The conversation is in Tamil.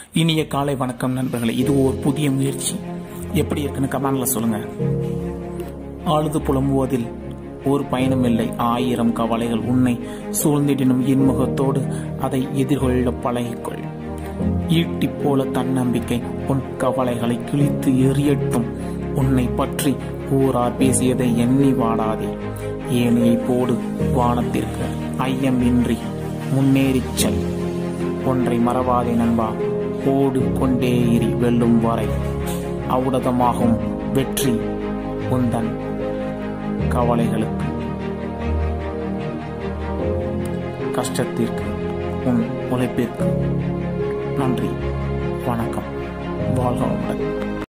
இனிய காலை வணக்கம் நண்பர்களே இது ஒரு புதிய முயற்சி எப்படி இருக்குன்னு கமெண்ட்ல சொல்லுங்க ஆழுது புலம்புவதில் ஒரு பயனும் இல்லை ஆயிரம் கவலைகள் உன்னை சூழ்ந்திடினும் இன்முகத்தோடு அதை எதிர்கொள்ள பழகிக்கொள் ஈட்டி போல தன்னம்பிக்கை உன் கவலைகளை கிழித்து எறியட்டும் உன்னை பற்றி ஊரார் பேசியதை எண்ணி வாடாதே ஏனையை போடு வானத்திற்கு ஐயமின்றி முன்னேறிச் செல் ஒன்றை மறவாதே நண்பா ஓடு கொண்டே இரு வெல்லும் வரை அவுடதமாகும் வெற்றி உந்தன் கவலைகளுக்கு கஷ்டத்திற்கு உன் உழைப்பிற்கு நன்றி வணக்கம் வாழ்க வளமுடன்